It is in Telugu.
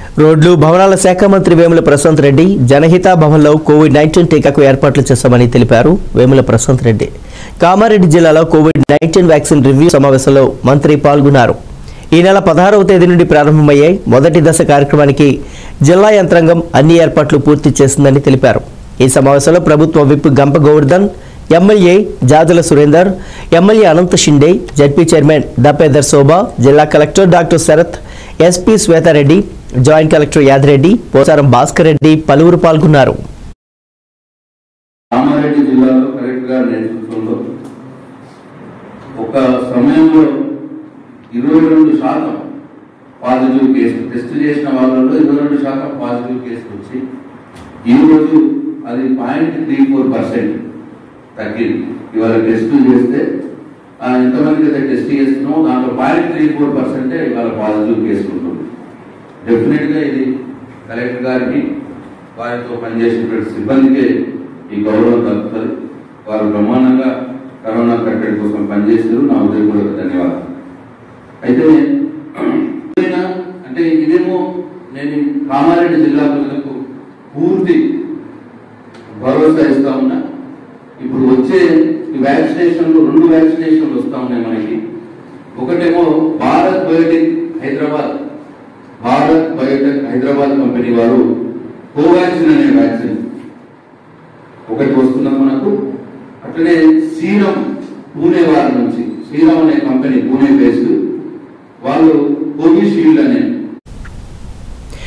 రోడ్లు భవనాల శాఖ మంత్రి వేముల ప్రశాంత్ రెడ్డి జనహిత భవన్లో కోవిడ్ నైన్టీన్ టీకాకు ఏర్పాట్లు చేశామని తెలిపారు వేముల ప్రశాంత్ రెడ్డి కామారెడ్డి జిల్లాలో కోవిడ్ నైన్టీన్ వ్యాక్సిన్ రివ్యూ సమావేశంలో మంత్రి పాల్గొన్నారు ఈ నెల పదహారవ తేదీ నుండి ప్రారంభమయ్యాయి మొదటి దశ కార్యక్రమానికి జిల్లా యంత్రాంగం అన్ని ఏర్పాట్లు పూర్తి చేసిందని తెలిపారు ఈ సమావేశంలో ప్రభుత్వ whip Gampa Govardhan MLA Jajala Surender MLA Ananta Shinde ZP chairman Dafedar Shobha జిల్లా collector doctor Sharath SP Shweta Reddy joint collector Yadireddy Pocharam Bhaskar Reddy పలువురు పాల్గొన్నారు కామారెడ్డి జిల్లాలో కలెక్టర్ గారి నేతృత్వంలో ఒక సమయంలో ఇరవై రెండు శాతం పాజిటివ్ కేసులు టెస్ట్ చేసిన వాళ్ళలో ఇరవై రెండు శాతం పాజిటివ్ కేసులు వచ్చి ఈరోజు అది పాయింట్ త్రీ ఫోర్ పర్సెంట్ తగ్గింది ఇవాళ టెస్టులు చేస్తే ఆ, ఎంతమందికి అయితే టెస్ట్ చేస్తున్నామో దాంట్లో పాయింట్ త్రీ ఫోర్ పర్సెంటే ఇవాళ పాజిటివ్ కేసులు ఉంటుంది డెఫినెట్గా ఇది కలెక్టర్ గారికి వారితో పనిచేసినటువంటి సిబ్బందికి ఈ గౌరవం దక్కుతుంది వారు బ్రహ్మాండంగా కరోనా కట్టడి కోసం పనిచేశారు నా ఉదయపూర్వక ధన్యవాదాలు అయితే ఏదైనా అంటే ఇదేమో నేను కామారెడ్డి జిల్లా ప్రజలకు పూర్తి భరోసా ఇస్తా ఉన్నా ఇప్పుడు వచ్చే ఈ వ్యాక్సినేషన్లు రెండు వ్యాక్సినేషన్లు వస్తా ఉన్నాయి మనకి ఒకటేమో Bharat Biotech Hyderabad Bharat Biotech Hyderabad company వారు కోవాక్సిన్ అనే వ్యాక్సిన్ ఒకటి వస్తున్నది మనకు అట్లనే సీరం పూణే వారి నుంచి సీరం అనే కంపెనీ పూణే బేస్డ్